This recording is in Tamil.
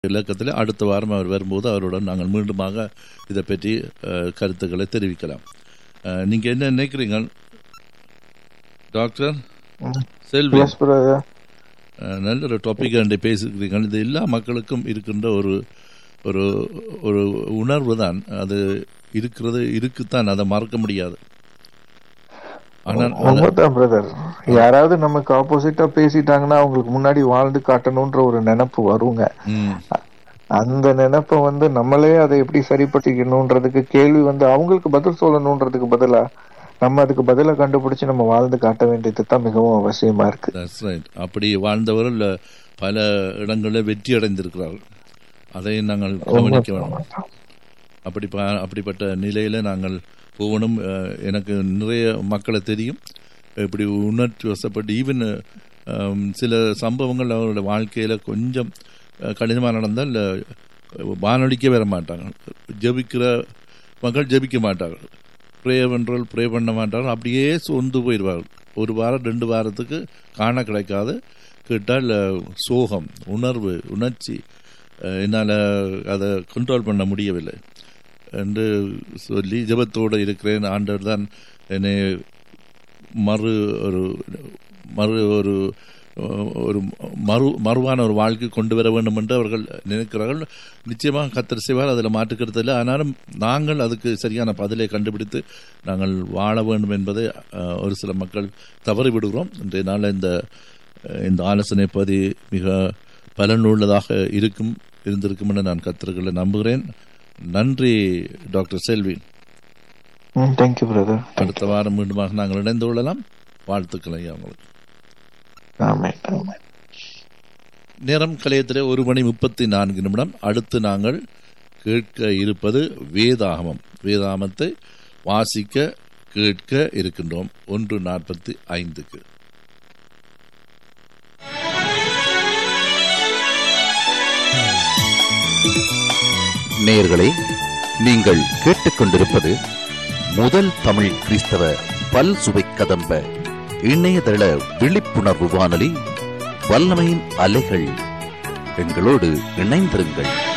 இலக்கத்தில் அடுத்த வாரம் அவர் வரும்போது அவருடன் நாங்கள் மீண்டுமாக இதை பற்றி அஹ், கருத்துக்களை தெரிவிக்கலாம் அஹ், நீங்க என்ன நினைக்கிறீங்க டாக்டர் செல்வி எஸ் பிரதர் அஹ், நல்ல ஒரு டாபிக் அண்டை பேசிக்கிறீங்க இது எல்லா மக்களுக்கும் இருக்கின்ற ஒரு ஒரு ஒரு உணர்வு தான் அது இருக்கிறது இருக்குத்தான் அதை மறக்க முடியாது ஆனால் ஆனால்- உண்மைதான் பிரதர் யாராவது நமக்கு ஆப்போசிட்டா பேசிட்டாங்கன்னா அவங்களுக்கு முன்னாடி வாழ்ந்து காட்டணும்ன்ற ஒரு நினைப்பு வருங்க ம், அந்த நினைப்பை வந்து நம்மளே அதை எப்படி சரிப்படுத்திக்கணுன்றதுக்கு கேள்வி வந்து அவங்களுக்கு பதில் சொல்லணுன்றதுக்கு பதிலா நம்ம அதுக்கு பதிலா கண்டுபிடிச்சு நம்ம வாழ்ந்து காட்ட வேண்டியது தான் மிகவும் அவசியமா இருக்கு that's right. அப்படி வாழ்ந்தவர்கள் பல இடங்களில் வெற்றி அடைந்திருக்கிறார்கள் அதை நாங்கள் கவனிக்க வேண்டும் அப்படி பா- அப்படிப்பட்ட நிலையில நாங்கள் போகணும் அஹ், எனக்கு நிறைய மக்களை தெரியும் இப்படி உணர்ச்சி வசப்பட்டு ஈவன் சில சம்பவங்கள் அவரோட வாழ்க்கையில கொஞ்சம் அஹ், கடினமா நடந்தால் அஹ், வானொலிக்கே வர மாட்டாங்க ஜெபிக்கிற மக்கள் ஜெபிக்க மாட்டார்கள் ப்ரே பண்றோல் ப்ரே பண்ண மாட்டார்கள் அப்படியே சொந்து போயிடுவார்கள் ஒரு வாரம் ரெண்டு வாரத்துக்கு காண கிடைக்காது கேட்டால் அஹ், சோகம் உணர்வு உணர்ச்சி அஹ், என்னால் அதை கண்ட்ரோல் பண்ண முடியவில்லை என்று சொல்லி ஜெபத்தோடு இருக்கிறேன் ஆண்டவர் தான் என்னை மறு ஒரு மறு ஒரு ஒரு மறு மறுவான ஒரு வாழ்க்கை கொண்டு வர வேண்டும் என்று அவர்கள் நினைக்கிறார்கள் நிச்சயமாக கத்தர் செய்வார் அதில் மாற்றுக்கிறது இல்லை ஆனாலும் நாங்கள் அதுக்கு சரியான பதிலை கண்டுபிடித்து நாங்கள் வாழ வேண்டும் என்பதை அஹ், ஒரு சில மக்கள் தவறி விடுகிறோம் இன்றைய நாள் இந்த அஹ், இந்த ஆலோசனை பதி மிக பலனுள்ளதாக இருக்கும் இருந்திருக்கும் என்று நான் கத்தர்களை நம்புகிறேன் நன்றி டாக்டர் செல்வி தேங்க்யூ பிரதர் அடுத்த வாரம் மீண்டுமாக நாங்கள் இணைந்து கொள்ளலாம் வாழ்த்துக்கள் ஐயா உங்களுக்கு ஆமே ஆமே நேரம் கலையத்தில் ஒரு மணி முப்பத்தி நான்கு நிமிடம் அடுத்து நாங்கள் கேட்க இருப்பது வேதாகமம் வேதாகமத்தை வாசிக்க கேட்க இருக்கின்றோம் ஒன்று நாற்பத்தி ஐந்துக்கு நேயர்களே நீங்கள் கேட்டுக்கொண்டிருப்பது முதல் தமிழ் கிறிஸ்தவ பல் சுவை கதம்ப இணையதள விழிப்புணர்வு வானொலி வல்லமையின் அலைகள் எங்களோடு இணைந்திருங்கள்